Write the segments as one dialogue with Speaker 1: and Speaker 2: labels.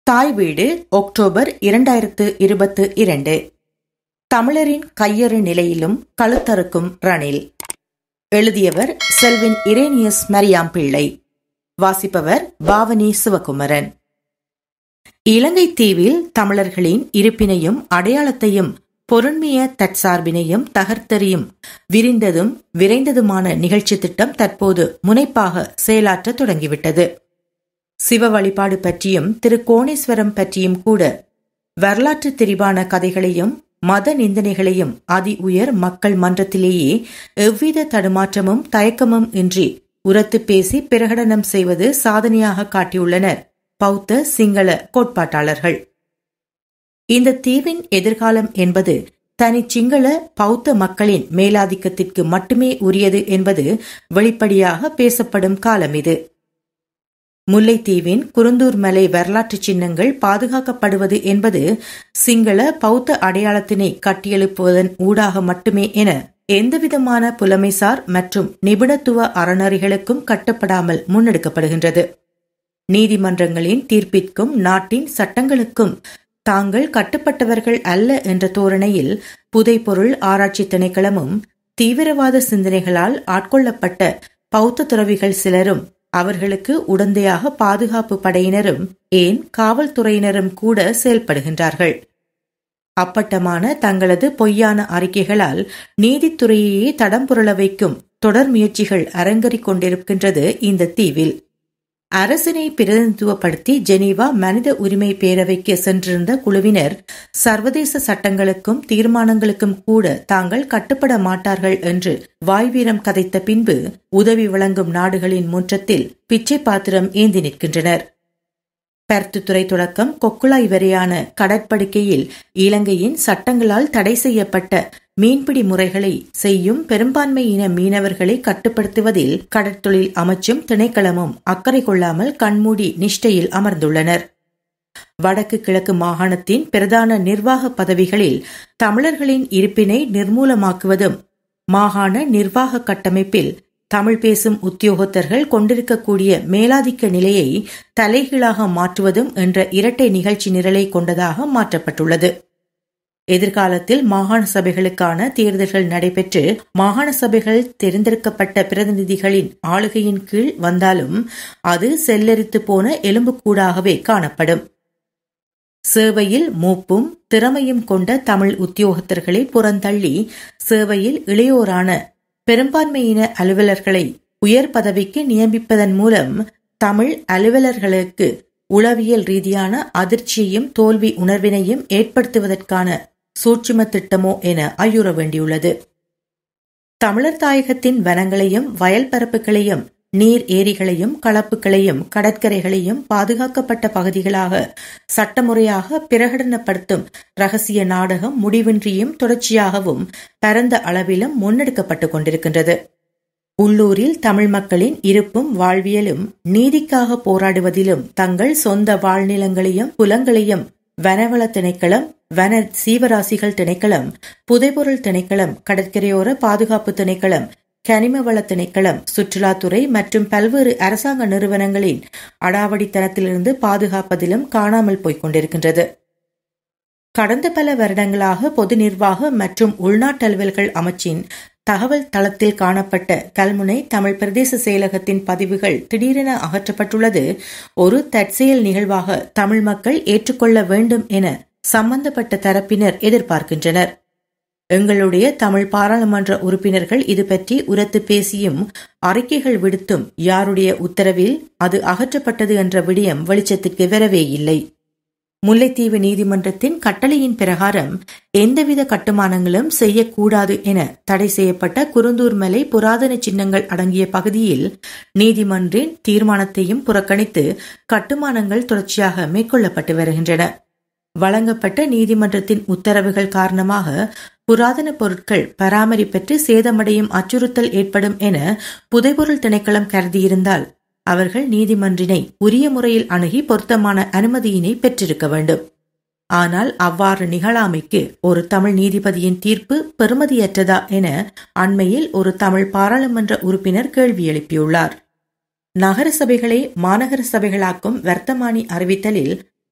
Speaker 1: தாய் வீடு அக்டோபர் இரண்டாயிரத்து இருபத்து இரண்டு தமிழரின் கையறு நிலையிலும் கழுத்தறுக்கும் ரணில் எழுதியவர் செல்வின் இரேனியஸ் மரியாம் பிள்ளை வாசிப்பவர் பாவனி சிவகுமரன் இலங்கை தீவில் தமிழர்களின் இருப்பினையும் அடையாளத்தையும் பொருண்மைய தற்சார்பினையும் தகர்த்தெறியும் விரிந்ததும் விரைந்ததுமான நிகழ்ச்சி திட்டம் தற்போது முனைப்பாக செயலாற்ற தொடங்கிவிட்டது சிவ வழிபாடு பற்றியும் திரு கோணேஸ்வரம் பற்றியும் கூட வரலாற்று திரிவான கதைகளையும் மத நிந்தனைகளையும் அதி உயர் மக்கள் மன்றத்திலேயே எவ்வித தடுமாற்றமும் தயக்கமும் இன்றி உரத்து பேசி பிரகடனம் செய்வது சாதனையாக காட்டியுள்ளனர் பௌத்த சிங்கள கோட்பாட்டாளர்கள் இந்த தீவின் எதிர்காலம் என்பது தனி சிங்கள பௌத்த மக்களின் மேலாதிக்கத்திற்கு மட்டுமே உரியது என்பது வெளிப்படையாக பேசப்படும் காலம் இது முல்லைத்தீவின் குருந்தூர் மலை வரலாற்று சின்னங்கள் பாதுகாக்கப்படுவது என்பது சிங்கள பௌத்த அடையாளத்தினை கட்டியெழுப்புவதன் ஊடாக மட்டுமே என எந்தவிதமான புலமைசார் மற்றும் நிபுணத்துவ அறநறிகளுக்கும் கட்டப்படாமல் முன்னெடுக்கப்படுகின்றது நீதிமன்றங்களின் தீர்ப்பிற்கும் நாட்டின் சட்டங்களுக்கும் தாங்கள் கட்டுப்பட்டவர்கள் அல்ல என்ற தோரணையில் புதைப்பொருள் ஆராய்ச்சி திணைக்களமும் தீவிரவாத சிந்தனைகளால் ஆட்கொள்ளப்பட்ட பௌத்த துறவிகள் சிலரும் அவர்களுக்கு உடந்தையாக பாதுகாப்பு படையினரும் ஏன் காவல்துறையினரும் கூட செயல்படுகின்றார்கள் அப்பட்டமான தங்களது பொய்யான அறிக்கைகளால் நீதித்துறையையே தடம் புரள வைக்கும் தொடர் முயற்சிகள் அரங்கறிக் கொண்டிருக்கின்றது இந்த தீவில் அரசினை பிரதிநிதித்துவப்படுத்தி ஜெனீவா மனித உரிமை பேரவைக்கு சென்றிருந்த குழுவினர் சர்வதேச சட்டங்களுக்கும் தீர்மானங்களுக்கும் கூட தாங்கள் கட்டுப்பட மாட்டார்கள் என்று வாய்வீரம் கதைத்த பின்பு உதவி வழங்கும் நாடுகளின் முற்றத்தில் பிச்சை பாத்திரம் ஏந்தி நிற்கின்றனர் பருத்துத்துறை தொடக்கம் கொக்குளாய் வரையான கடற்படுக்கையில் இலங்கையின் சட்டங்களால் தடை செய்யப்பட்ட மீன்பிடி முறைகளை செய்யும் பெரும்பான்மை இன மீனவர்களை கட்டுப்படுத்துவதில் கடற்தொழில் அமைச்சும் திணைக்களமும் அக்கறை கொள்ளாமல் கண்மூடி நிஷ்டையில் அமர்ந்துள்ளனர் வடக்கு கிழக்கு மாகாணத்தின் பிரதான நிர்வாக பதவிகளில் தமிழர்களின் இருப்பினை நிர்மூலமாக்குவதும் மாகாண நிர்வாக கட்டமைப்பில் தமிழ் பேசும் உத்தியோகத்தர்கள் கொண்டிருக்கக்கூடிய மேலாதிக்க நிலையை தலைகீழாக மாற்றுவதும் என்ற இரட்டை நிகழ்ச்சி நிரலை கொண்டதாக மாற்றப்பட்டுள்ளது எதிர்காலத்தில் மாகாண சபைகளுக்கான தேர்தல்கள் நடைபெற்று மாகாண சபைகள் தேர்ந்தெடுக்கப்பட்ட பிரதிநிதிகளின் ஆளுகையின் கீழ் வந்தாலும் அது செல்லரித்து போன எலும்புக்கூடாகவே காணப்படும் சேவையில் மூப்பும் திறமையும் கொண்ட தமிழ் உத்தியோகத்தர்களை புறந்தள்ளி சேவையில் இளையோரான பெரும்பான்மையின அலுவலர்களை உயர் பதவிக்கு நியமிப்பதன் மூலம் தமிழ் அலுவலர்களுக்கு உளவியல் ரீதியான அதிர்ச்சியையும் தோல்வி உணர்வினையும் ஏற்படுத்துவதற்கான சூட்சும திட்டமோ என ஐயுற வேண்டியுள்ளது தமிழர் தாயகத்தின் வனங்களையும் வயல் பரப்புகளையும் நீர் ஏரிகளையும் களப்புகளையும் கடற்கரைகளையும் பாதுகாக்கப்பட்ட பகுதிகளாக சட்டமுறையாக பிரகடனப்படுத்தும் ரகசிய நாடகம் முடிவின்றியும் தொடர்ச்சியாகவும் பரந்த அளவிலும் முன்னெடுக்கப்பட்டுக் கொண்டிருக்கின்றது உள்ளூரில் தமிழ் மக்களின் இருப்பும் வாழ்வியலும் நீதிக்காக போராடுவதிலும் தங்கள் சொந்த வாழ்நிலங்களையும் புலங்களையும் வனவள திணைக்களம் வன சீவராசிகள் திணைக்களம் புதைபொருள் திணைக்களம் கடற்கரையோர பாதுகாப்பு திணைக்களம் கனிமவள திணைக்களம் சுற்றுலாத்துறை மற்றும் பல்வேறு அரசாங்க நிறுவனங்களின் அடாவடித்தனத்திலிருந்து பாதுகாப்பதிலும் காணாமல் போய்க் கொண்டிருக்கின்றது கடந்த பல வருடங்களாக பொது நிர்வாக மற்றும் உள்நாட்டு அலுவல்கள் அமைச்சின் தகவல் தளத்தில் காணப்பட்ட கல்முனை தமிழ் பிரதேச செயலகத்தின் பதிவுகள் திடீரென அகற்றப்பட்டுள்ளது ஒரு தற்செயல் நிகழ்வாக தமிழ் மக்கள் ஏற்றுக்கொள்ள வேண்டும் என சம்பந்தப்பட்ட தரப்பினர் எதிர்பார்க்கின்றனர் எங்களுடைய தமிழ் பாராளுமன்ற உறுப்பினர்கள் இது பற்றி உரத்து பேசியும் அறிக்கைகள் விடுத்தும் யாருடைய உத்தரவில் அது அகற்றப்பட்டது என்ற விடயம் வெளிச்சத்திற்கு வரவே இல்லை முல்லைத்தீவு நீதிமன்றத்தின் கட்டளையின் பிரகாரம் எந்தவித கட்டுமானங்களும் செய்யக்கூடாது என தடை செய்யப்பட்ட குருந்தூர் மலை புராதன சின்னங்கள் அடங்கிய பகுதியில் நீதிமன்றின் தீர்மானத்தையும் புறக்கணித்து கட்டுமானங்கள் தொடர்ச்சியாக மேற்கொள்ளப்பட்டு வருகின்றன வழங்கப்பட்ட நீதிமன்றத்தின் உத்தரவுகள் காரணமாக புராதன பொருட்கள் பராமரிப்பற்று சேதமடையும் அச்சுறுத்தல் ஏற்படும் என புதைபொருள் திணைக்களம் கருதியிருந்தால் அவர்கள் நீதிமன்றினை உரிய முறையில் அணுகி பொருத்தமான அனுமதியினை பெற்றிருக்க வேண்டும் ஆனால் அவ்வாறு நிகழாமைக்கு ஒரு தமிழ் நீதிபதியின் தீர்ப்பு பெறுமதியற்றதா என அண்மையில் ஒரு தமிழ் பாராளுமன்ற உறுப்பினர் கேள்வி எழுப்பியுள்ளார் நகர சபைகளை மாநகர சபைகளாக்கும் வர்த்தமானி அறிவித்தலில்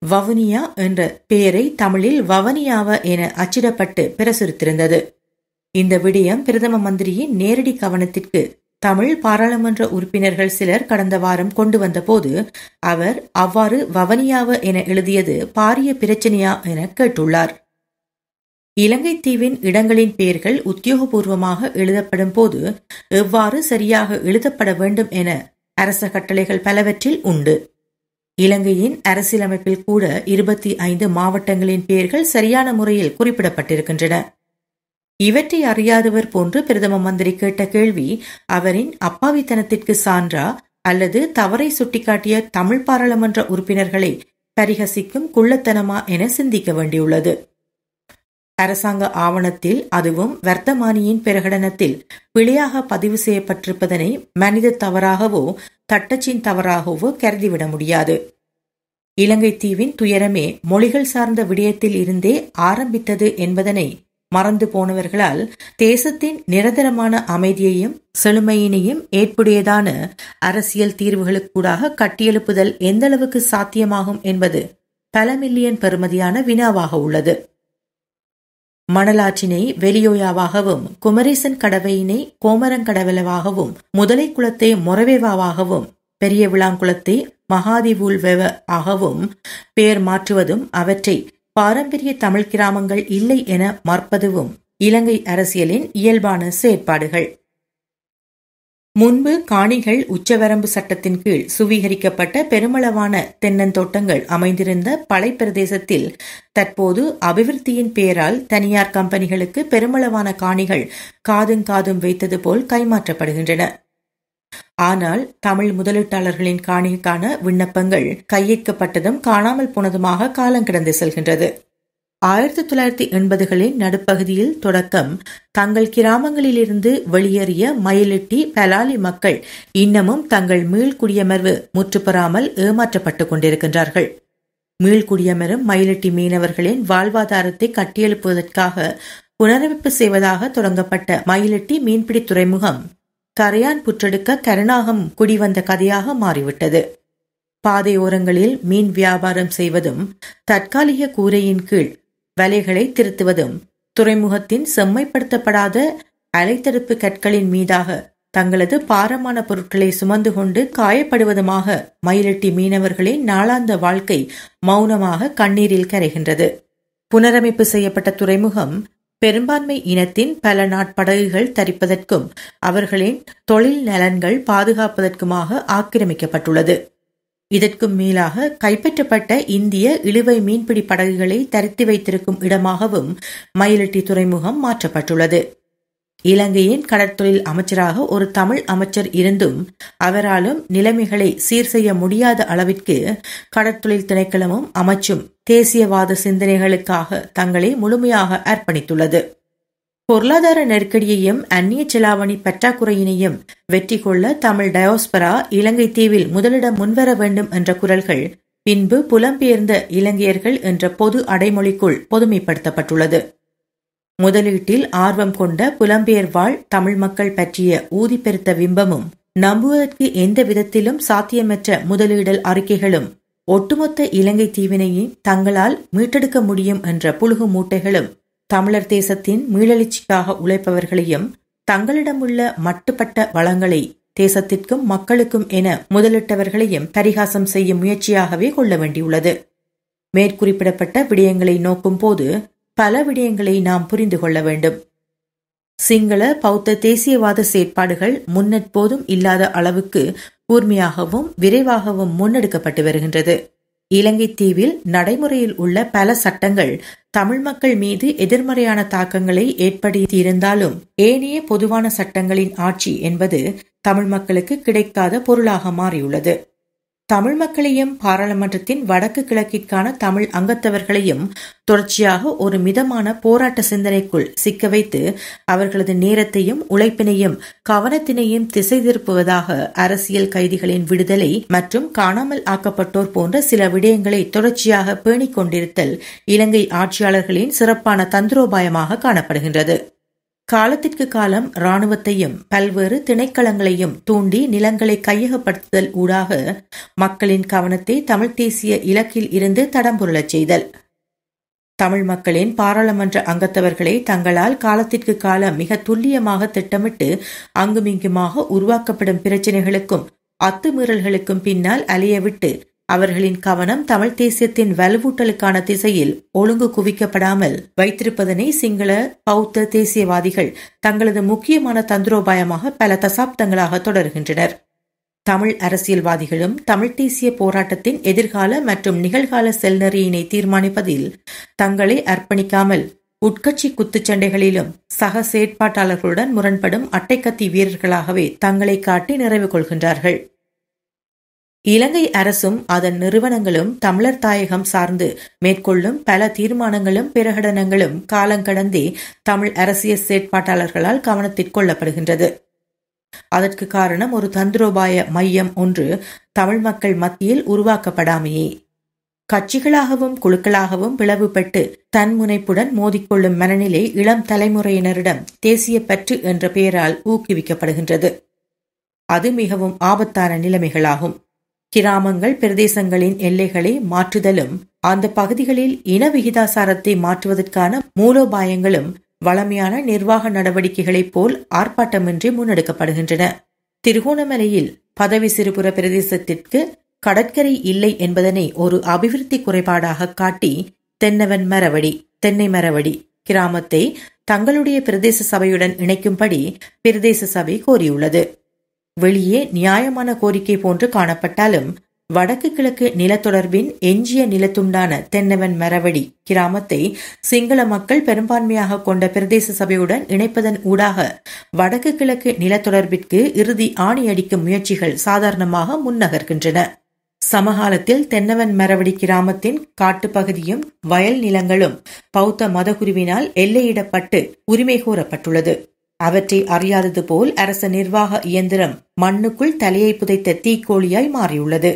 Speaker 1: வவுனியா என்ற பெயரை தமிழில் வவனியாவ என அச்சிடப்பட்டு பிரசுரித்திருந்தது இந்த விடயம் பிரதம மந்திரியின் நேரடி கவனத்திற்கு தமிழ் பாராளுமன்ற உறுப்பினர்கள் சிலர் கடந்த வாரம் கொண்டு வந்தபோது அவர் அவ்வாறு வவனியாவ என எழுதியது பாரிய பிரச்சனையா என கேட்டுள்ளார் இலங்கை தீவின் இடங்களின் பெயர்கள் உத்தியோகபூர்வமாக எழுதப்படும் போது எவ்வாறு சரியாக எழுதப்பட வேண்டும் என அரச கட்டளைகள் பலவற்றில் உண்டு இலங்கையின் அரசியலமைப்பில் கூட இருபத்தி ஐந்து மாவட்டங்களின் பெயர்கள் சரியான முறையில் குறிப்பிடப்பட்டிருக்கின்றன இவற்றை அறியாதவர் போன்று பிரதம மந்திரி கேட்ட கேள்வி அவரின் அப்பாவித்தனத்திற்கு சான்றா அல்லது தவறை சுட்டிக்காட்டிய தமிழ் பாராளுமன்ற உறுப்பினர்களை பரிகசிக்கும் குள்ளத்தனமா என சிந்திக்க வேண்டியுள்ளது அரசாங்க ஆவணத்தில் அதுவும் வர்த்தமானியின் பிரகடனத்தில் பிழையாக பதிவு செய்யப்பட்டிருப்பதனை மனித தவறாகவோ தட்டச்சின் தவறாகவோ கருதிவிட முடியாது இலங்கை தீவின் துயரமே மொழிகள் சார்ந்த விடயத்தில் இருந்தே ஆரம்பித்தது என்பதனை மறந்து போனவர்களால் தேசத்தின் நிரந்தரமான அமைதியையும் செழுமையினையும் ஏற்புடையதான அரசியல் தீர்வுகளுக்கூடாக கட்டியெழுப்புதல் எந்தளவுக்கு சாத்தியமாகும் என்பது பல மில்லியன் பெறுமதியான வினாவாக உள்ளது மணலாற்றினை வெளியோயாவாகவும் குமரேசன் கடவையினை கோமரங்கடவலவாகவும் முதலை குளத்தை மொரவேவாவாகவும் பெரிய விளாங்குளத்தை மகாதிவூல்வெவ ஆகவும் பெயர் மாற்றுவதும் அவற்றை பாரம்பரிய தமிழ் கிராமங்கள் இல்லை என மறுப்பதுவும் இலங்கை அரசியலின் இயல்பான செயற்பாடுகள் முன்பு காணிகள் உச்சவரம்பு சட்டத்தின் கீழ் சுவீகரிக்கப்பட்ட பெருமளவான தென்னந்தோட்டங்கள் அமைந்திருந்த பளை பிரதேசத்தில் தற்போது அபிவிருத்தியின் பெயரால் தனியார் கம்பெனிகளுக்கு பெருமளவான காணிகள் காதும் காதும் வைத்தது போல் கைமாற்றப்படுகின்றன ஆனால் தமிழ் முதலீட்டாளர்களின் காணிக்கான விண்ணப்பங்கள் கையேற்கப்பட்டதும் காணாமல் போனதுமாக காலம் கிடந்து செல்கின்றது ஆயிரத்தி தொள்ளாயிரத்தி எண்பதுகளின் நடுப்பகுதியில் தொடக்கம் தங்கள் கிராமங்களிலிருந்து வெளியேறிய மயிலிட்டி பலாலி மக்கள் இன்னமும் தங்கள் மீள்குடியமர்வு முற்றுப்பெறாமல் ஏமாற்றப்பட்டுக் கொண்டிருக்கின்றார்கள் மீள்குடியமரும் மயிலிட்டி மீனவர்களின் வாழ்வாதாரத்தை கட்டியெழுப்புவதற்காக புனரமைப்பு செய்வதாக தொடங்கப்பட்ட மயிலிட்டி மீன்பிடி துறைமுகம் கரையான் புற்றெடுக்க கருணாகம் குடிவந்த கதையாக மாறிவிட்டது பாதையோரங்களில் மீன் வியாபாரம் செய்வதும் தற்காலிக கூரையின் கீழ் வலைகளை திருத்துவதும் துறைமுகத்தின் செம்மைப்படுத்தப்படாத அலைத்தடுப்பு கற்களின் மீதாக தங்களது பாரமான பொருட்களை சுமந்து கொண்டு காயப்படுவதுமாக மயிலட்டி மீனவர்களின் நாளாந்த வாழ்க்கை மௌனமாக கண்ணீரில் கரைகின்றது புனரமைப்பு செய்யப்பட்ட துறைமுகம் பெரும்பான்மை இனத்தின் பல நாட்படகுகள் தரிப்பதற்கும் அவர்களின் தொழில் நலன்கள் பாதுகாப்பதற்குமாக ஆக்கிரமிக்கப்பட்டுள்ளது இதற்கும் மேலாக கைப்பற்றப்பட்ட இந்திய இழுவை மீன்பிடி படகுகளை தரித்து வைத்திருக்கும் இடமாகவும் மயிலட்டி துறைமுகம் மாற்றப்பட்டுள்ளது இலங்கையின் கடற்தொழில் அமைச்சராக ஒரு தமிழ் அமைச்சர் இருந்தும் அவராலும் நிலைமைகளை சீர் செய்ய முடியாத அளவிற்கு கடற்தொழில் திணைக்களமும் அமைச்சும் தேசியவாத சிந்தனைகளுக்காக தங்களை முழுமையாக அர்ப்பணித்துள்ளது பொருளாதார நெருக்கடியையும் அந்நிய செலாவணி பற்றாக்குறையினையும் வெற்றி கொள்ள தமிழ் டயோஸ்பரா இலங்கை தீவில் முதலிடம் முன்வர வேண்டும் என்ற குரல்கள் பின்பு புலம்பெயர்ந்த இலங்கையர்கள் என்ற பொது அடைமொழிக்குள் பொதுமைப்படுத்தப்பட்டுள்ளது முதலீட்டில் ஆர்வம் கொண்ட புலம்பெயர் வாழ் தமிழ் மக்கள் பற்றிய ஊதிப்பெருத்த விம்பமும் நம்புவதற்கு எந்த விதத்திலும் சாத்தியமற்ற முதலீடல் அறிக்கைகளும் ஒட்டுமொத்த இலங்கை தீவினையை தங்களால் மீட்டெடுக்க முடியும் என்ற புழுகு மூட்டைகளும் தமிழர் தேசத்தின் மீளெழுச்சிக்காக உழைப்பவர்களையும் தங்களிடமுள்ள மட்டுப்பட்ட வளங்களை தேசத்திற்கும் மக்களுக்கும் என முதலிட்டவர்களையும் பரிகாசம் செய்யும் முயற்சியாகவே கொள்ள வேண்டியுள்ளது மேற்குறிப்பிடப்பட்ட விடயங்களை நோக்கும் போது பல விடயங்களை நாம் புரிந்து கொள்ள வேண்டும் சிங்கள பௌத்த தேசியவாத செயற்பாடுகள் முன்னெப்போதும் இல்லாத அளவுக்கு கூர்மையாகவும் விரைவாகவும் முன்னெடுக்கப்பட்டு வருகின்றது இலங்கை தீவில் நடைமுறையில் உள்ள பல சட்டங்கள் தமிழ் மக்கள் மீது எதிர்மறையான தாக்கங்களை ஏற்படுத்தியிருந்தாலும் ஏனைய பொதுவான சட்டங்களின் ஆட்சி என்பது தமிழ் மக்களுக்கு கிடைக்காத பொருளாக மாறியுள்ளது தமிழ் மக்களையும் பாராளுமன்றத்தின் வடக்கு கிழக்கிற்கான தமிழ் அங்கத்தவர்களையும் தொடர்ச்சியாக ஒரு மிதமான போராட்ட சிந்தனைக்குள் சிக்க வைத்து அவர்களது நேரத்தையும் உழைப்பினையும் கவனத்தினையும் திசை திருப்புவதாக அரசியல் கைதிகளின் விடுதலை மற்றும் காணாமல் ஆக்கப்பட்டோர் போன்ற சில விடயங்களை தொடர்ச்சியாக பேணிக் கொண்டிருத்தல் இலங்கை ஆட்சியாளர்களின் சிறப்பான தந்திரோபாயமாக காணப்படுகின்றது காலத்திற்கு காலம் இராணுவத்தையும் பல்வேறு திணைக்களங்களையும் தூண்டி நிலங்களை கையகப்படுத்துதல் ஊடாக மக்களின் கவனத்தை தமிழ் தேசிய இலக்கில் இருந்து தடம்புரளச் செய்தல் தமிழ் மக்களின் பாராளுமன்ற அங்கத்தவர்களை தங்களால் காலத்திற்கு காலம் மிக துல்லியமாக திட்டமிட்டு அங்குமிங்குமாக உருவாக்கப்படும் பிரச்சினைகளுக்கும் அத்துமீறல்களுக்கும் பின்னால் அலையவிட்டு அவர்களின் கவனம் தமிழ் தேசியத்தின் வலுவூட்டலுக்கான திசையில் ஒழுங்கு குவிக்கப்படாமல் வைத்திருப்பதனை சிங்கள பௌத்த தேசியவாதிகள் தங்களது முக்கியமான தந்திரோபாயமாக பல தசாப்தங்களாக தொடர்கின்றனர் தமிழ் அரசியல்வாதிகளும் தமிழ் தேசிய போராட்டத்தின் எதிர்கால மற்றும் நிகழ்கால செல்நெறியினை தீர்மானிப்பதில் தங்களை அர்ப்பணிக்காமல் உட்கட்சி குத்துச்சண்டைகளிலும் சக செயற்பாட்டாளர்களுடன் முரண்படும் அட்டைக்கத்தி வீரர்களாகவே தங்களை காட்டி நிறைவு கொள்கின்றார்கள் இலங்கை அரசும் அதன் நிறுவனங்களும் தமிழர் தாயகம் சார்ந்து மேற்கொள்ளும் பல தீர்மானங்களும் பிரகடனங்களும் காலங்கடந்தே தமிழ் அரசியல் செயற்பாட்டாளர்களால் கவனத்திற்கொள்ளப்படுகின்றது அதற்கு காரணம் ஒரு தந்திரோபாய மையம் ஒன்று தமிழ் மக்கள் மத்தியில் உருவாக்கப்படாமையே கட்சிகளாகவும் குழுக்களாகவும் பிளவுபட்டு தன்முனைப்புடன் மோதிக்கொள்ளும் மனநிலை இளம் தலைமுறையினரிடம் தேசிய பற்று என்ற பெயரால் ஊக்குவிக்கப்படுகின்றது அது மிகவும் ஆபத்தான நிலைமைகளாகும் கிராமங்கள் பிரதேசங்களின் எல்லைகளை மாற்றுதலும் அந்த பகுதிகளில் இன விகிதாசாரத்தை மாற்றுவதற்கான மூலோபாயங்களும் வளமையான நிர்வாக நடவடிக்கைகளைப் போல் ஆர்ப்பாட்டமின்றி முன்னெடுக்கப்படுகின்றன திருகோணமலையில் பதவி சிறுபுற பிரதேசத்திற்கு கடற்கரை இல்லை என்பதனை ஒரு அபிவிருத்தி குறைபாடாக காட்டி தென்னவன் மரவடி தென்னை மரவடி கிராமத்தை தங்களுடைய பிரதேச சபையுடன் இணைக்கும்படி பிரதேச சபை கோரியுள்ளது வெளியே நியாயமான கோரிக்கை போன்று காணப்பட்டாலும் வடக்கு கிழக்கு நிலத்தொடர்பின் எஞ்சிய நிலத்துண்டான தென்னவன் மரவடி கிராமத்தை சிங்கள மக்கள் பெரும்பான்மையாக கொண்ட பிரதேச சபையுடன் இணைப்பதன் ஊடாக வடக்கு கிழக்கு நிலத்தொடர்பிற்கு இறுதி ஆணியடிக்கும் முயற்சிகள் சாதாரணமாக முன்னகர்கின்றன சமகாலத்தில் தென்னவன் மரவடி கிராமத்தின் காட்டுப்பகுதியும் வயல் நிலங்களும் பௌத்த மதகுருவினால் எல்லையிடப்பட்டு உரிமை கோரப்பட்டுள்ளது அவற்றை அறியாதது போல் அரச நிர்வாக இயந்திரம் மண்ணுக்குள் தலையை புதைத்த தீக்கோழியாய் மாறியுள்ளது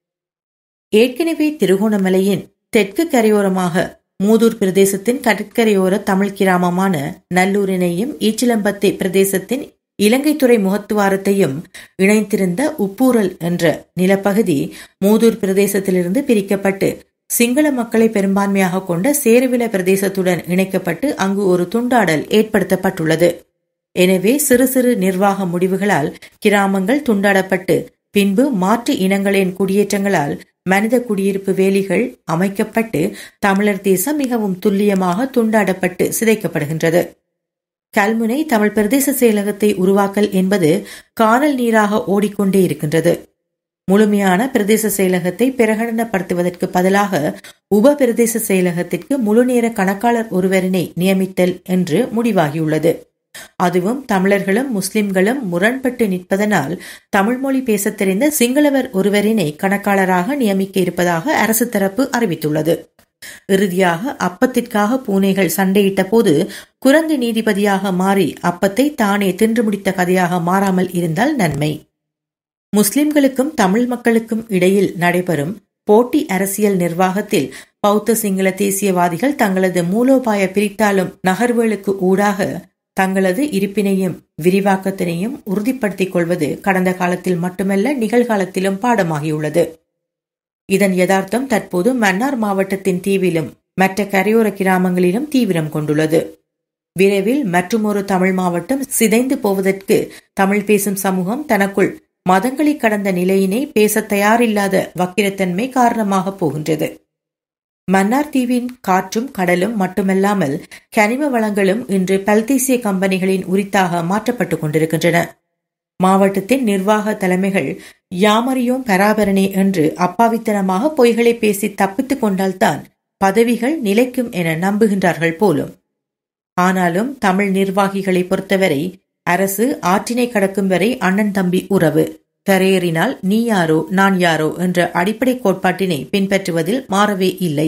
Speaker 1: ஏற்கனவே திருகோணமலையின் தெற்கு கரையோரமாக மூதூர் பிரதேசத்தின் கடற்கரையோர தமிழ் கிராமமான நல்லூரினையும் ஈச்சிலம்பத்தை பிரதேசத்தின் இலங்கைத்துறை முகத்துவாரத்தையும் இணைத்திருந்த உப்பூரல் என்ற நிலப்பகுதி மூதூர் பிரதேசத்திலிருந்து பிரிக்கப்பட்டு சிங்கள மக்களை பெரும்பான்மையாக கொண்ட சேருவில பிரதேசத்துடன் இணைக்கப்பட்டு அங்கு ஒரு துண்டாடல் ஏற்படுத்தப்பட்டுள்ளது எனவே சிறு சிறு நிர்வாக முடிவுகளால் கிராமங்கள் துண்டாடப்பட்டு பின்பு மாற்று இனங்களின் குடியேற்றங்களால் மனித குடியிருப்பு வேலிகள் அமைக்கப்பட்டு தமிழர் தேசம் மிகவும் துல்லியமாக துண்டாடப்பட்டு சிதைக்கப்படுகின்றது கல்முனை தமிழ் பிரதேச செயலகத்தை உருவாக்கல் என்பது காணல் நீராக ஓடிக்கொண்டே இருக்கின்றது முழுமையான பிரதேச செயலகத்தை பிரகடனப்படுத்துவதற்கு பதிலாக உப பிரதேச செயலகத்திற்கு முழுநேர கணக்காளர் ஒருவரினை நியமித்தல் என்று முடிவாகியுள்ளது அதுவும் தமிழர்களும் முஸ்லிம்களும் முரண்பட்டு நிற்பதனால் தமிழ் மொழி பேசத் தெரிந்த சிங்களவர் ஒருவரினை கணக்காளராக நியமிக்க இருப்பதாக அரசு தரப்பு அறிவித்துள்ளது இறுதியாக அப்பத்திற்காக பூனைகள் சண்டையிட்ட போது குரங்கு நீதிபதியாக மாறி அப்பத்தை தானே தின்று முடித்த கதையாக மாறாமல் இருந்தால் நன்மை முஸ்லிம்களுக்கும் தமிழ் மக்களுக்கும் இடையில் நடைபெறும் போட்டி அரசியல் நிர்வாகத்தில் பௌத்த சிங்கள தேசியவாதிகள் தங்களது மூலோபாய பிரித்தாளும் நகர்வுகளுக்கு ஊடாக தங்களது இருப்பினையும் விரிவாக்கத்தினையும் உறுதிப்படுத்திக் கொள்வது கடந்த காலத்தில் மட்டுமல்ல நிகழ்காலத்திலும் பாடமாகியுள்ளது இதன் யதார்த்தம் தற்போது மன்னார் மாவட்டத்தின் தீவிலும் மற்ற கரையோர கிராமங்களிலும் தீவிரம் கொண்டுள்ளது விரைவில் மற்றுமொரு தமிழ் மாவட்டம் சிதைந்து போவதற்கு தமிழ் பேசும் சமூகம் தனக்குள் மதங்களை கடந்த நிலையினை பேச தயாரில்லாத வக்கிரத்தன்மை காரணமாக போகின்றது மன்னார் தீவின் காற்றும் கடலும் மட்டுமல்லாமல் கனிம வளங்களும் இன்று பல்தேசிய கம்பெனிகளின் உரித்தாக மாற்றப்பட்டுக் கொண்டிருக்கின்றன மாவட்டத்தின் நிர்வாக தலைமைகள் யாமறியோம் பராபரணே என்று அப்பாவித்தனமாக பொய்களை பேசி தப்பித்துக் கொண்டால்தான் பதவிகள் நிலைக்கும் என நம்புகின்றார்கள் போலும் ஆனாலும் தமிழ் நிர்வாகிகளை பொறுத்தவரை அரசு ஆற்றினை கடக்கும் வரை அண்ணன் தம்பி உறவு கரையேறினால் நீ யாரோ நான் யாரோ என்ற அடிப்படை கோட்பாட்டினை பின்பற்றுவதில் மாறவே இல்லை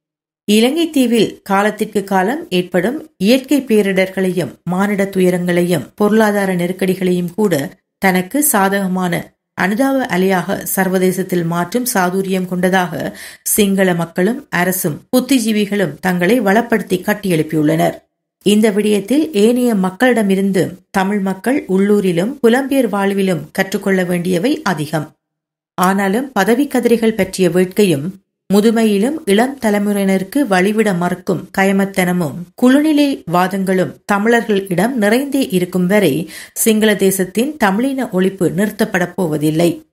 Speaker 1: இலங்கை தீவில் காலத்திற்கு காலம் ஏற்படும் இயற்கை பேரிடர்களையும் மானிட துயரங்களையும் பொருளாதார நெருக்கடிகளையும் கூட தனக்கு சாதகமான அனுதாப அலையாக சர்வதேசத்தில் மாற்றும் சாதுரியம் கொண்டதாக சிங்கள மக்களும் அரசும் புத்திஜீவிகளும் தங்களை வளப்படுத்தி கட்டியெழுப்பியுள்ளனர் இந்த விடயத்தில் ஏனைய மக்களிடமிருந்து தமிழ் மக்கள் உள்ளூரிலும் புலம்பெயர் வாழ்விலும் கற்றுக்கொள்ள வேண்டியவை அதிகம் ஆனாலும் பதவி கதிரிகள் பற்றிய வேட்கையும் முதுமையிலும் இளம் தலைமுறையினருக்கு வழிவிட மறுக்கும் கயமத்தனமும் குழுநிலை வாதங்களும் தமிழர்களிடம் நிறைந்தே இருக்கும் வரை சிங்கள தேசத்தின் தமிழின ஒழிப்பு நிறுத்தப்படப் போவதில்லை